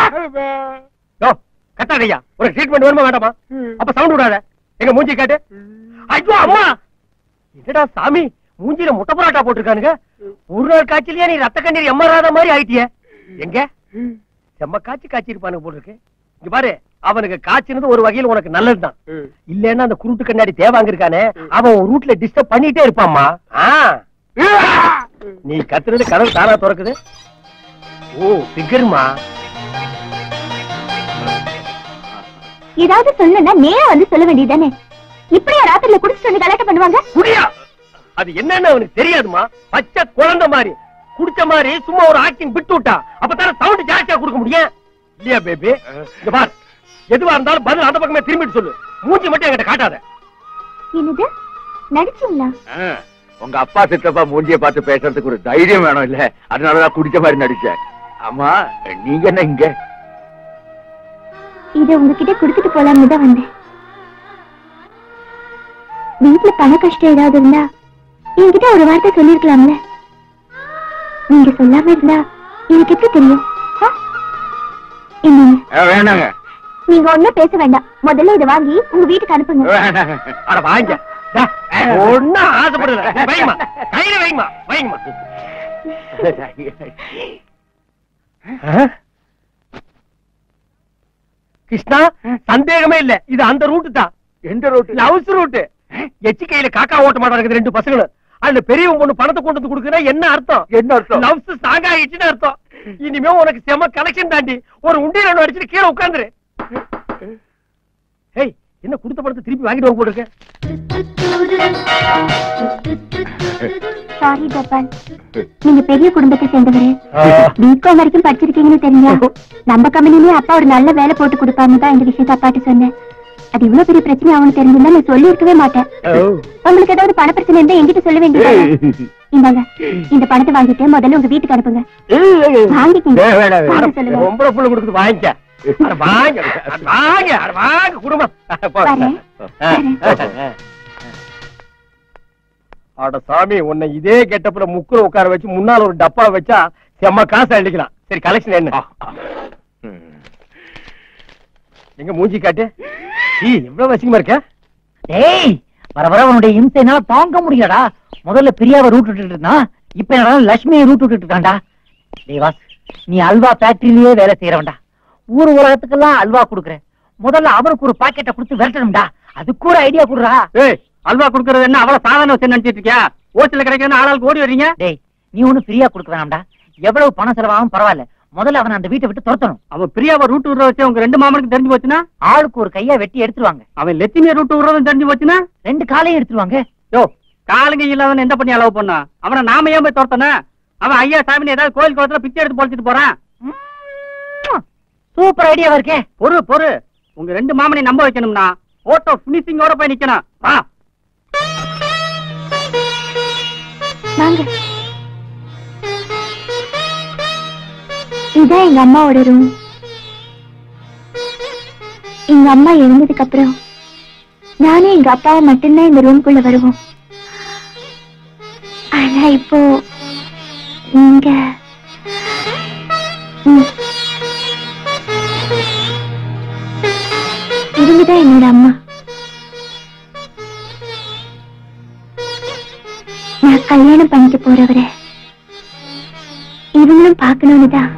யோ, கத்தாதையா ஒரு ட்ரீட்மெண்ட் வேணுமா வேண்டாமா அப்ப சவுண்ட் விடாத எங்க மூஞ்சி காட்டு ஐயோ அம்மா என்னடா சாமி மூஞ்சில முட்டை பரோட்டா போட்டிருக்கானுங்க ஒரு நாள் காய்ச்சலையே நீ ரத்த கண்ணீர் எம்மராத மாதிரி ஆயிட்டிய எங்க செம்ம காய்ச்சி காய்ச்சி இருப்பானுங்க போட்டிருக்கு இங்க பாரு அவனுக்கு காய்ச்சினது ஒரு வகையில் உனக்கு நல்லதுதான் இல்லன்னா அந்த குருட்டு கண்ணாடி தேவாங்க இருக்கானே அவன் ஒரு ரூட்ல டிஸ்டர்ப் பண்ணிட்டே இருப்பாம்மா ஆ. நீ கத்துறது கதவு தானா திறக்குது ஓ பிகர்மா ஏதாவது சொல்லணும்னா நேரா வந்து சொல்ல வேண்டியதானே இப்படியா ராத்திரில குடிச்சிட்டு வந்து கலாட்டம் பண்ணுவாங்க குடியா அது என்னன்னு அவனுக்கு தெரியாதுமா பச்சை குழந்தை மாதிரி குடிச்ச மாதிரி சும்மா ஒரு ஆக்டிங் விட்டு விட்டா அப்பதானே சவுண்ட் ஜாஸ்தியா கொடுக்க முடியும் இல்லையா பேபி இங்க பார் எதுவா இருந்தாலும் பதில் அந்த பக்கமே திரும்பிட்டு சொல்லு மூஞ்சி மட்டும் என்கிட்ட காட்டாத என்னது நடிச்சீங்களா ஆ, உங்க அப்பா சித்தப்பா மூஞ்சிய பார்த்து பேசுறதுக்கு ஒரு தைரியம் வேணும் இல்ல அதனாலதான் குடிச்ச மாதிரி நடிச்சேன் ஆமா நீங்க என்ன இங்க இத உங்ககிட்ட கொடுத்துட்டு போலாம்னு தான் வந்தேன் வீட்டுல பண கஷ்டம் ஏதாவது இருந்தா என்கிட்ட ஒரு வார்த்தை சொல்லிருக்கலாம்ல நீங்க சொல்லாம இருந்தா எனக்கு எப்படி தெரியும் ஆ? என்னங்க ஆ, வேணாங்க நீங்க ஒண்ணும் பேச வேண்டாம் முதல்ல இதை வாங்கி உங்க வீட்டுக்கு அனுப்புங்க வேணாங்க அட வாங்க ஒன்னும் ஆசைப்படுற வைங்கம்மா கையில வைங்கம்மா வைங்கம்மா ஆ? கிருஷ்ணா சந்தேகமே இல்ல இது அந்த ரூட்டு தான் எந்த ரோட்டு லவ்ஸ் ரூட்டு எச்சிக்கையில காக்கா ஓட்ட மாட்டாங்க ரெண்டு பசங்களும் அதுல பெரியவன் பொண்ணு பணத்தை கொண்டு வந்து கொடுக்குறா என்ன அர்த்தம் என்ன அர்த்தம் லவ்ஸ் ஸ்ட்ராங் ஆயிடுச்சுன்னு அர்த்தம் இனிமே உனக்கு செம கலெக்ஷன் தாண்டி ஒரு உண்டியல் ஒண்ணு அடிச்சுட்டு கீழே உட்காந்துரு ஏய் என்ன கொடுத்த பணத்தை திருப்பி வாங்கிட்டு வந்து போட்டுருக்க சாரி கோபால் நீங்க பெரிய குடும்பத்தை சேர்ந்தவரு பிகாம் வரைக்கும் படிச்சிருக்கீங்கன்னு தெரிஞ்சா நம்ம கம்பெனிலேயே அப்பா ஒரு நல்ல வேலை போட்டு கொடுப்பாருன்னு தான் இந்த விஷயத்த அப்பாட்ட சொன்னேன் அது இவ்வளவு பெரிய பிரச்சனை அவனுக்கு தெரிஞ்சிருந்தா நான் சொல்லி இருக்கவே மாட்டேன் உங்களுக்கு ஏதாவது பண பிரச்சனை இருந்தா என்கிட்ட சொல்ல வேண்டியது இந்தாங்க இந்த பணத்தை வாங்கிட்டு முதல்ல உங்க வீட்டுக்கு அனுப்புங்க வாங்கிக்கங்க ஏய், வேணாம், வேணாம். வாங்க சொல்லுங்க ரொம்ப புள்ள கொடுக்குது வாங்கிக்க அட வாங்க அட வாங்க அட வாங்க குடும்பம் போ. வரேன். ஆ. அட சாமி உன்னை இதே கெட்டப்புல முக்குல உட்கார வச்சு முன்னால ஒரு டப்பா வச்சா செம்ம காசு அடிக்கலாம் சரி கலெக்ஷன் என்ன எங்க மூஞ்சி காட்டு ஈ எவ்வளவு வசிக்கமா இருக்க டேய் வர வர உன்னுடைய இம்சை என்னால தாங்க முடியலடா முதல்ல பிரியாவை ரூட் விட்டுட்டு இருந்தான் இப்ப என்னடா லட்சுமியை ரூட் விட்டுட்டு இருக்கான்டா டேய் வாஸ் நீ அல்வா ஃபேக்டரியிலேயே வேலை செய்யறவன்டா ஊர் உலகத்துக்கெல்லாம் அல்வா குடுக்குற முதல்ல அவனுக்கு ஒரு பாக்கெட்டை கொடுத்து விரட்டணும்டா அதுக்கு ஒரு ஐடியா குடுறா ஏய் அல்வா குடுக்கறது என்ன அவ்வளவு சாதாரண விஷயம் நினைச்சிட்டு இருக்கியா ஓசில கிடைக்கிறதுன்னு ஆளாளுக்கு ஓடி வர்றீங்க டேய் நீ ஒண்ணு ஃப்ரீயா கொடுக்க வேணாம்டா எவ்வளவு பணம் செலவாகும் பரவாயில்ல முதல்ல அவனை அந்த வீட்டை விட்டு துரத்தணும் அவன் பிரியாவை ரூட் விடுற வச்சு உங்க ரெண்டு மாமனுக்கு தெரிஞ்சு போச்சுன்னா ஆளுக்கு ஒரு கையா வெட்டி எடுத்துருவாங்க அவன் லட்சுமியை ரூட் விடுறதும் தெரிஞ்சு போச்சுன்னா ரெண்டு காலையும் எடுத்துருவாங்க யோ காலுங்க இல்லாதவன் எந்த பண்ணி அளவு பண்ணா அவனை நாம ஏன் போய் துரத்தன அவன் ஐயா சாமி ஏதாவது கோயில் குளத்துல பிச்சை எடுத்து பொழைச்சிட்டு போறான் சூப்பர் ஐடியாவா இருக்கே பொறு பொறு உங்க ரெண்டு மாமனை நம்ப வைக்கணும்னா போட்டோ பினிஷிங்கோட போய் நிக்கணும் வா வாங்க இதான் எங்க அம்மாவோட ரூம் எங்க அம்மா எழுந்ததுக்கு அப்புறம் நானும் எங்க அப்பாவும் மட்டும்தான் இந்த ரூம்குள்ள வருவோம் ஆனா இப்போ இங்க ம். இவங்கதான் என்னோட அம்மா நான் கல்யாணம் பண்ணிக்க போறவரை இவங்களும் பார்க்கணும்னு தான்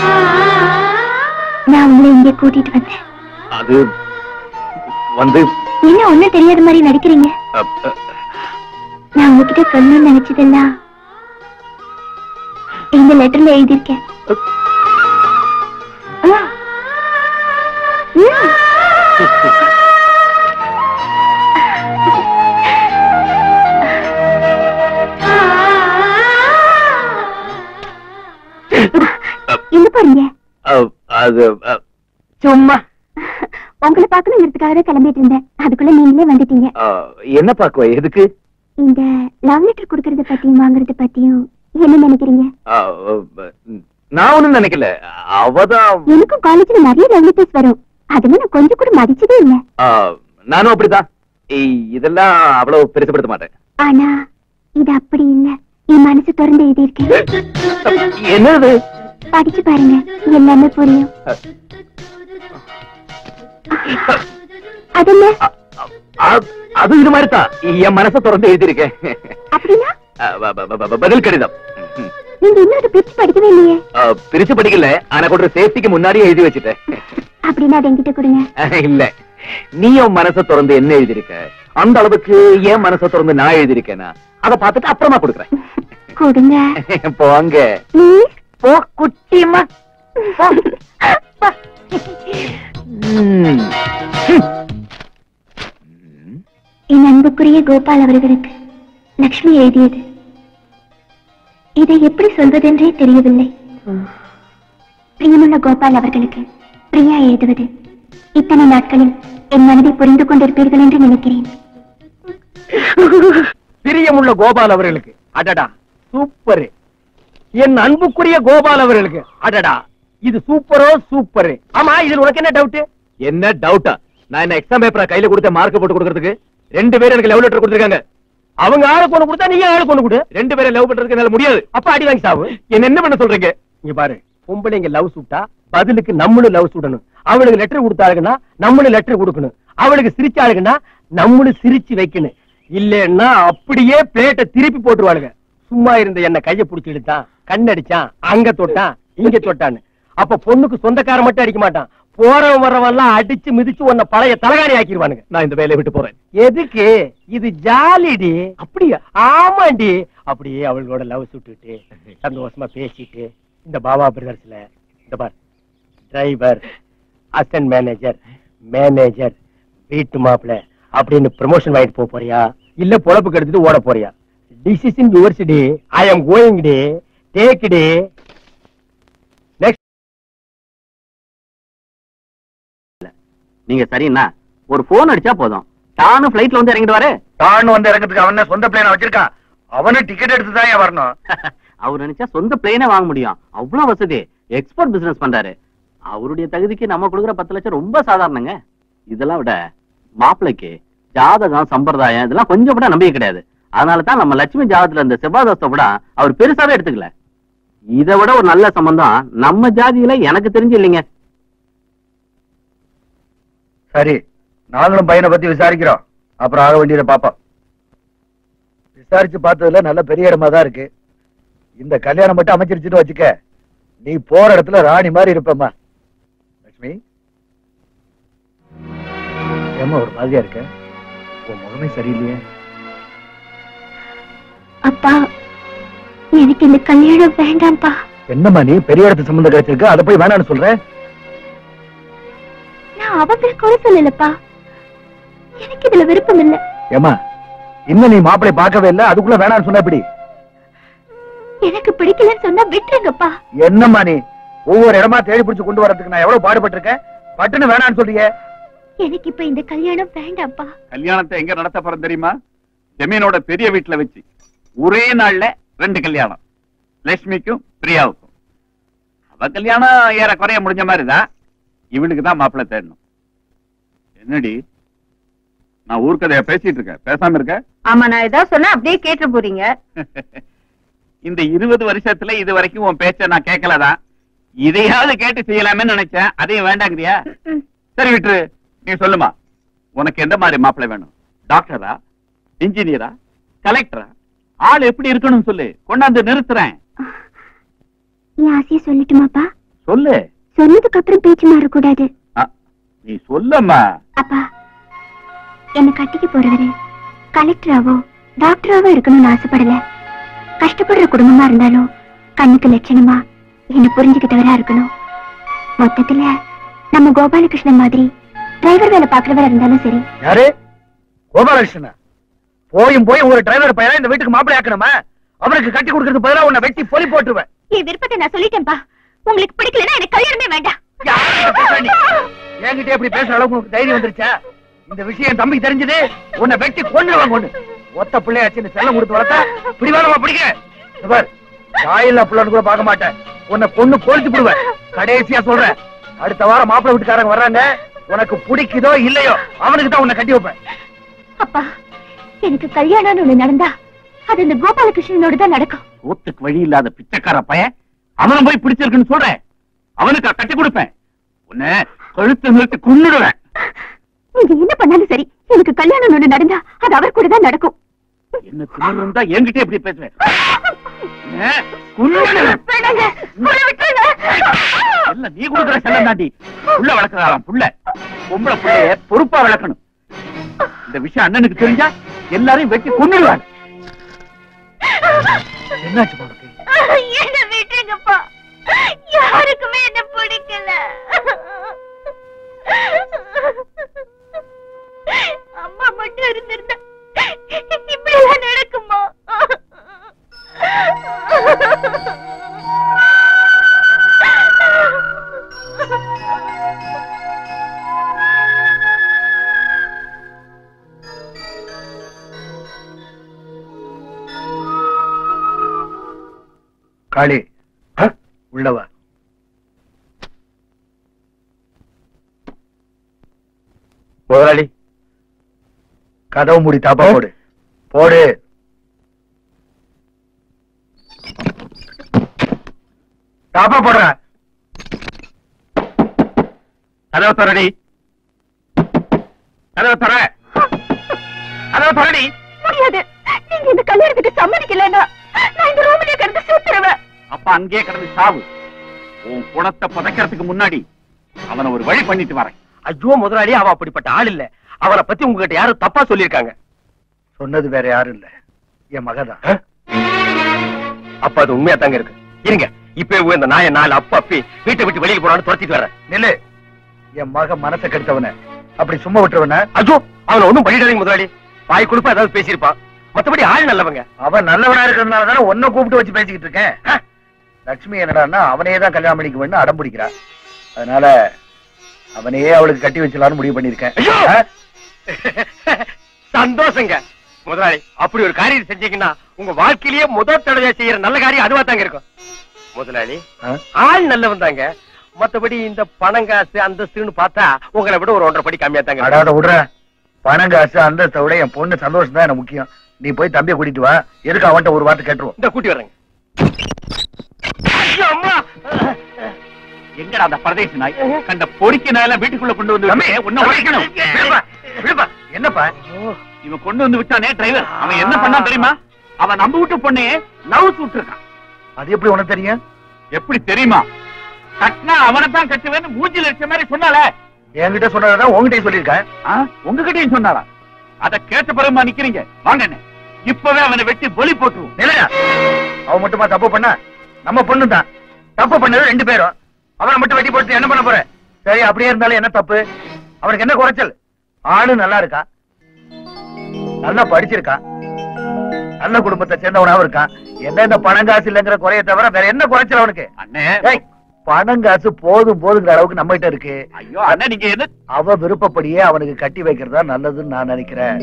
நான் உங்களை இங்க கூட்டிட்டு வந்தேன் அது வந்து என்ன ஒண்ணும் தெரியாத மாதிரி நடிக்கிறீங்க அ, அ, நான் உங்ககிட்ட சொல்லணும்னு நினைச்சதெல்லாம் இந்த லெட்டர்ல எழுதியிருக்கேன் ஆ. ம். எங்க போறீங்க அ, அது அ, சும்மா உங்களை பார்க்கணுங்கிறதுக்காக தான் கிளம்பிட்டு இருந்தேன் அதுக்குள்ள நீங்களே வந்துட்டீங்க அ, என்ன பாக்குவ எதுக்கு இந்த லவ் லெட்டர் கொடுக்கறத பத்தியும் வாங்குறத பத்தியும் என்ன நினைக்கிறீங்க அ, அ, நான் ஒண்ணும் நினைக்கல அவதான் எனக்கும் காலேஜ்ல நிறைய லவ் லெட்டர்ஸ் வரும் அதெல்லாம் நான் கொஞ்சம் கூட மதிச்சதே இல்ல அ, நானும் அப்படிதான் இ- இதெல்லாம் அவ்வளவு பெருசுப்படுத்த மாட்டேன் ஆனா இது அப்படி இல்ல என் மனசு திறந்து எழுதியிருக்கேன் என்னது படிச்சு பாருங்க எல்லாமே புரியும் அ, அது என்ன அ- அ- அது இது மாதிரி தான் என் மனசை திறந்து எழுதியிருக்கேன் அப்படின்னா அ, ப- ப- ப- பதில் கடிதம் ம். நீங்க இன்னும் அதை பிரிச்சு படிக்கவே இல்லையே அ, பிரிச்சு படிக்கல ஆனா கூட சேஃப்டிக்கு முன்னாடியே எழுதி வச்சுட்டேன் அப்படின்னா அதை என்கிட்ட கொடுங்க இல்ல நீ உன் மனசை திறந்து என்ன எழுதியிருக்க அந்த அளவுக்கு என் மனசை திறந்து நான் எழுதியிருக்கேனா அதை பார்த்துட்டு அப்புறமா கொடுக்குறேன் கொடுங்க போங்க ப்ளீஸ் போ குட்டிமா போ. போ. ம். என் அன்புக்குரிய கோபால் அவர்களுக்கு லக்ஷ்மி எழுதியது இதை எப்படி சொல்வதென்றே தெரியவில்லை பிரியமுள்ள கோபால் அவர்களுக்கு பிரியா எழுதுவது இத்தனை நாட்களில் என் மனதை புரிந்து கொண்டிருப்பீர்கள் என்று நினைக்கிறேன் பிரியமுள்ள கோபால் அவர்களுக்கு அடடா சூப்பர் என் அன்புக்குரிய கோபால் அவர்களுக்கு அடடா இது சூப்பரோ சூப்பர் ஆமா இதுல உனக்கு என்ன டவுட் என்ன டவுட்டா நான் என்ன எக்ஸாம் பேப்பரை கையில கொடுத்த மார்க் போட்டு கொடுக்கறதுக்கு ரெண்டு பேரும் எனக்கு லவ் லெட்டர் கொடுத்துருக்காங்க அவங்க ஆளுக்கு ஒண்ணு கொடுத்தா நீங்க ஆளுக்கு ஒண்ணு கொடு ரெண்டு பேரும் லவ் பண்றதுக்கு என்னால முடியாது அப்ப அடி வாங்கி சாவு என்ன என்ன பண்ண சொல்றீங்க இங்க பாரு பொம்பளைங்க லவ் சுட்டா பதிலுக்கு நம்மளும் லவ் சுடணும் அவளுக்கு லெட்டர் கொடுத்தாளுங்கன்னா நம்மளும் லெட்டர் கொடுக்கணும் அவளுக்கு சிரிச்சாளுங்கன்னா நம்மளும் சிரிச்சு வைக்கணும் இல்லன்னா அப்படியே பிளேட்டை திருப்பி போட்டுருவாளுங்க சும்மா இருந்த என்ன கைய புடிச்சு இழுத்தான் கண்ணடிச்சான் அங்க தொட்டான் இங்க தொட்டான்னு அப்ப பொண்ணுக்கு சொந்தக்காரன் மட்டும் அடிக்க மாட்டான் போறவன் வர்றவன் எல்லாம் அடிச்சு மிதிச்சு உன்னை பழைய தலகாணி ஆக்கிடுவானுங்க நான் இந்த வேலையை விட்டு போறேன் எதுக்கு இது ஜாலிடி அப்படியா ஆமாண்டி அப்படியே அவளோட லவ் சுட்டுட்டு சந்தோஷமா பேசிட்டு இந்த பாபா பிரதர்ஸ்ல இந்த bar driver assistant manager manager வீட்டு மாப்பிள அப்படின்னு ப்ரமோஷன் வாங்கிட்டு போக போறியா இல்ல பொழப்பு கெடுத்துட்டு ஓட போறியா டிசிஷன் யுவர்ஸ் டி I am going to take the next நீங்க சரிண்ணா ஒரு போன் அடிச்சா போதும் தானும் பிளைட்ல வந்து இறங்கிட்டு வாரு தான் வந்து இறங்கிறதுக்கு அவன் சொந்த பிளேன வச்சிருக்கான் அவனு டிக்கெட் எடுத்து தான் வரணும் அவர் நினைச்சா சொந்த பிளேனே வாங்க முடியும் அவ்வளவு வசதி எக்ஸ்போர்ட் பிசினஸ் பண்றாரு அவருடைய தகுதிக்கு நம்ம கொடுக்குற பத்து லட்சம் ரொம்ப சாதாரணங்க இதெல்லாம் விட மாப்பிள்ளைக்கு ஜாதகம் சம்பிரதாயம் இதெல்லாம் கொஞ்சம் கூட நம்பிக்கை கிடையாது அதனால தான் நம்ம லட்சுமி ஜாதகத்துல இருந்த செவ்வாதஸ்தை கூட அவர் பெருசாவே எடுத்துக்கல இதை விட ஒரு நல்ல சம்பந்தம் நம்ம ஜாதியில எனக்கு தெரிஞ்சு இல்லைங்க சரி நாங்களும் பையனை பத்தி விசாரிக்கிறோம் அப்புறம் ஆக வேண்டியதை பாப்போம் விசாரிச்சு பார்த்ததுல நல்ல பெரிய இடமா தான் இருக்கு இந்த கல்யாணம் மட்டும் அமைச்சிருச்சுன்னு வச்சுக்க நீ போற இடத்துல ராணி மாதிரி இருப்பம்மா லட்சுமி ஏம்மா ஒரு மாதிரியா இருக்க உன் முகமே சரியில்லையே அப்பா எனக்கு இந்த கல்யாணம் வேண்டாம்ப்பா என்னம்மா நீ பெரிய இடத்து சம்பந்தம் கிடைச்சிருக்கு அதை போய் வேணாம்னு சொல்ற நான் அவங்க குறை சொல்லலப்பா எனக்கு இதுல விருப்பம் இல்ல ஏம்மா இன்னும் நீ மாப்பிளை பார்க்கவே இல்ல அதுக்குள்ள வேணாம்னு சொன்ன எப்படி எனக்கு பிடிக்கலன்னு சொன்னா விட்டுருங்கப்பா என்னம்மா நீ ஒவ்வொரு இடமா தேடி பிடிச்சு கொண்டு வரதுக்கு நான் எவ்வளவு பாடுபட்டிருக்கேன் பட்டுன்னு வேணாம்னு சொல்றியே எனக்கு இப்ப இந்த கல்யாணம் வேண்டாம்ப்பா கல்யாணத்தை எங்க நடத்த போறோம் தெரியுமா ஜமீனோட பெரிய வீட்டுல வச்சு ஒரே நாள்ல ரெண்டு கல்யாணம் லட்சுமிக்கும் பிரியாவுக்கும் அவ கல்யாணம் ஏற குறைய முடிஞ்ச மாதிரிதான் இவனுக்கு தான் மாப்பிள்ளை தேடணும் என்னடி நான் ஊர்க்கதைய பேசிட்டு இருக்கேன் பேசாம இருக்க ஆமா நான் ஏதாவது சொன்னா அப்படியே கேட்டு போறீங்க இந்த இருபது வருஷத்துல இது வரைக்கும் உன் பேச்ச நான் கேட்கலதான் இதையாவது கேட்டு செய்யலாமே நினைச்சேன் அதையும் வேண்டாங்கிறியா சரி விட்டுரு நீ சொல்லுமா உனக்கு எந்த மாதிரி மாப்பிள்ளை வேணும் டாக்டரா இன்ஜினியரா கலெக்டரா ஆள் எப்படி இருக்கணும் சொல்லு கொண்டாந்து நிறுத்துறேன் என் ஆசைய சொல்லட்டுமாப்பா சொல்லு சொன்னதுக்கு அப்புறம் பேச்சு மாறக்கூடாது ஆ, நீ சொல்லம்மா அப்பா என்ன கட்டிக்க போறவரு கலெக்டராவோ டாக்டராவோ இருக்கணும்னு ஆசைப்படல கஷ்டப்படுற குடும்பமா இருந்தாலும் கண்ணுக்கு லட்சணமா என்ன புரிஞ்சுக்கிட்டவரா இருக்கணும் மொத்தத்துல நம்ம கோபாலகிருஷ்ணன் மாதிரி டிரைவர் வேலை பாக்குறவரா இருந்தாலும் சரி யாரு கோபாலகிருஷ்ணனா போயும் போய் ஒரு டிரைவர் பையனா இந்த வீட்டுக்கு மாப்பிள்ளை ஆக்கணுமா அவனுக்கு கட்டி கொடுக்கறது பதிலா உன்னை வெட்டி பொலி போட்டுருவேன் என் விருப்பத்தை நான் சொல்லிட்டேன்பா உங்களுக்கு பிடிக்கலன்னா எனக்கு கல்யாணமே வேண்டாம் யாருடா பேசுற நீ? என்கிட்ட எப்படி பேசுற அளவுக்கு உனக்கு தைரியம் வந்துருச்சா இந்த விஷயம் என் தம்பிக்கு தெரிஞ்சது உன்னை வெட்டி கொண்டுருவாங்க ஒண்ணு ஒத்த பிள்ளையாச்சு இந்த செல்லம் கொடுத்து வளர்த்தா பிடிவாதமா பிடிக்கிறேன் இந்த பார் தாயில்லா பிள்ளைன்னு கூட பார்க்க மாட்டேன் உன்னை கொன்னு கொளுத்து விடுவேன் கடைசியா சொல்றேன் அடுத்த வாரம் மாப்பிள்ளை வீட்டுக்காரங்க வர்றாங்க உனக்கு பிடிக்குதோ இல்லையோ அவனுக்கு தான் உன்னை கட்டி வைப்பேன் அப்பா எனக்கு கல்யாணம்னு ஒண்ணு நடந்தா அது இந்த கோபாலகிருஷ்ணனோட தான் நடக்கும் சோத்துக்கு வழி இல்லாத பிச்சைக்கார பையன் அவனும் போய் பிடிச்சிருக்குன்னு சொல்றேன் அவனுக்கு கட்டி கொடுப்பேன் உன்னை கழுத்து நிறுத்தி கொன்னுடுவேன் நீங்க என்ன பண்ணாலும் சரி எனக்கு கல்யாணம் ஒண்ணு நடந்தா அது அவர் கூட தான் நடக்கும் என்ன திமிரு இருந்தா என்கிட்ட எப்படி பேசுவேன் ஏ, கொன்னுடுவேன். வேணாங்க, உங்களை விட்டுருங்க. இல்ல நீ கொடுக்குற செல்லம் தாண்டி புள்ள வளர்க்கறாராம் புள்ள பொம்பளை புள்ளைய பொறுப்பா வளர்க்கணும் இந்த விஷயம் அண்ணனுக்கு தெரிஞ்சா எல்லாரையும் வெட்டி கொன்னுடுவாங்க என்னாச்சு உனக்கு என்ன விட்டுருங்கப்பா யாருக்குமே என்ன பிடிக்கல அம்மா மட்டும் இருந்திருந்தா இப்படி எல்லாம் நடக்குமா காளி ஆ? உள்ளவா முதலாளி கதவு மூடி தாப்பா போடு போடு தாப்பா போடுற கதவை திறடி கதவை திற கதவை திறடி முடியாது நீங்க இந்த கல்யாணத்துக்கு சம்மதிக்கலன்னா நான் இந்த ரூம்லயே கிடந்து சுத்துருவேன் அப்ப அங்கேயே கிடந்து சாவு உன் குணத்தை புதைக்கிறதுக்கு முன்னாடி அவனை ஒரு வழி பண்ணிட்டு வரேன் ஐயோ முதலாளி அவ அப்படிப்பட்ட ஆள் இல்ல அவனை பத்தி உங்ககிட்ட யாரும் தப்பா சொல்லியிருக்காங்க சொன்னது வேற யாரும் இல்ல என் மகதான் ஆ? அப்ப அது உண்மையா தாங்க இருக்கு இருங்க இப்ப போய் இந்த நாயை நாலு அப்பா அப்பி வீட்டை விட்டு வெளியே போனான்னு துரத்திட்டு வரேன் நில்லு என் மக மனசை கெடுத்தவன அப்படி சும்மா விட்டுருவன ஐயோ அவனை ஒண்ணும் பண்ணிடாதீங்க முதலாளி வாய் கொடுப்பா ஏதாவது பேசியிருப்பான் மத்தபடி ஆள் நல்லவங்க அவன் நல்லவனா இருக்கிறதுனால தானே உன்னை கூப்பிட்டு வச்சு பேசிக்கிட்டு இருக்கேன் ஆ? லட்சுமி என்னடான்னா அவனையே தான் கல்யாணம் பண்ணிக்குவேன்னு அடம் பிடிக்கிறா அதனால அவனையே அவளுக்கு கட்டி வச்சலாம்னு முடிவு பண்ணிருக்கேன் ஐயோ! சந்தோஷங்க முதலாளி அப்படி ஒரு காரியம் செஞ்சீங்கன்னா உங்க வாழ்க்கையிலேயே முதல் தடவை செய்யற நல்ல காரியம் அதுவா தாங்க இருக்கும் முதலாளி ஆள் நல்லவன் தாங்க மத்தபடி இந்த பணம் காசு அந்தஸ்துன்னு பார்த்தா உங்களை விட ஒரு ஒன்றரை படி கம்மியா தாங்க அடாத விடுற பணம் காசு அந்தஸ்தை விட என் பொண்ணு சந்தோஷம் தான் எனக்கு முக்கியம் நீ போய் தம்பியை கூட்டிட்டு வா எதுக்கு அவன்கிட்ட ஒரு வார்த்தை கேட்டுருவோம் இந்த கூட்டி வர்றேங்க ஐயோ, அம்மா எங்கடா அந்த பரதேசி நாய் கண்ட பொறிக்க நாயெல்லாம் வீட்டுக்குள்ள கொண்டு வந்து தம்பி, விட்டு உன்னை உடைக்கணும் விடுப்பா, விடுப்பா. என்னப்பா இவன் கொண்டு வந்து விட்டானே டிரைவர் அவன் என்ன பண்ணான் தெரியுமா அவன் நம்ம வீட்டு பொண்ணையே லவ் சுட்டிருக்கான் அது எப்படி உனக்கு தெரியும் எப்படி தெரியுமா கட்டினா அவனை தான் கட்டுவேன்னு மூஞ்சில் அடிச்ச மாதிரி சொன்னால என்கிட்ட சொன்னதான் உங்ககிட்டயும் சொல்லியிருக்கேன் உங்ககிட்டயும் சொன்னாரா அத கேட்ட பிறகுமா நிக்கிறீங்க வாங்க அண்ணே. இப்பவே அவனை வெட்டி பொலி போட்டுருவோம் நிலையா அவன் மட்டுமா தப்பு பண்ண நம்ம பொண்ணு தான் தப்பு பண்ணது ரெண்டு பேரும் அவனை மட்டும் வெட்டி போட்டு என்ன பண்ண போற சரி அப்படியே இருந்தாலும் என்ன தப்பு அவனுக்கு என்ன குறைச்சல் ஆளு நல்லா இருக்கா நல்லா படிச்சிருக்கான் நல்ல குடும்பத்தை சேர்ந்தவனாவும் இருக்கான் என்ன இந்த பணம் காசு இல்லைங்கிற குறைய தவிர வேற என்ன குறைச்சல் அவனுக்கு அண்ணே ஏய், பணம் காசு போதும் போதுங்கிற அளவுக்கு நம்ம கிட்ட இருக்கு ஐயோ அண்ணே நீங்க என்ன அவ விருப்பப்படியே அவனுக்கு கட்டி வைக்கிறதா நல்லதுன்னு நான் நினைக்கிறேன்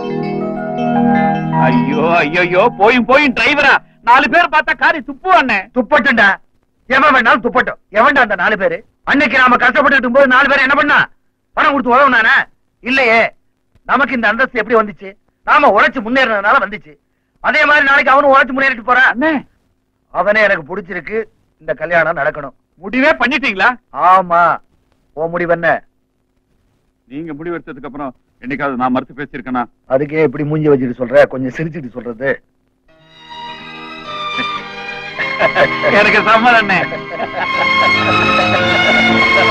ஐயோ ஐயோ போயும் போயும் டிரைவரா நாலு பேர் பார்த்தா காரி துப்பு அண்ணே துப்பட்டும்டா எவன் வேணாலும் துப்பட்டும் எவன்டா அந்த நாலு பேரு அன்னைக்கு நாம கஷ்டப்பட்டு இருக்கும்போது நாலு பேர் என்ன பண்ணா பணம் கொடுத்து உதவுனானே இல்லையே நமக்கு இந்த அந்தஸ்து எப்படி வந்துச்சு நாம உழைச்சு முன்னேறினதுனால வந்துச்சு அதே மாதிரி நாளைக்கு அவனும் உழைச்சு முன்னேறிட்டு போறான் அண்ணே அவனே எனக்கு பிடிச்சிருக்கு இந்த கல்யாணம் நடக்கணும் முடிவே பண்ணிட்டீங்களா ஆமா உன் முடிவு என்ன நீங்க முடிவு எடுத்ததுக்கு அப்புறம் என்னைக்காவது நான் மறுத்து பேசியிருக்கேனா அதுக்கே இப்படி மூஞ்சி வச்சுட்டு சொல்ற கொஞ்சம் சிரிச்சிட்டு சொல்றது எனக்கு சம்மதம் அண்ணே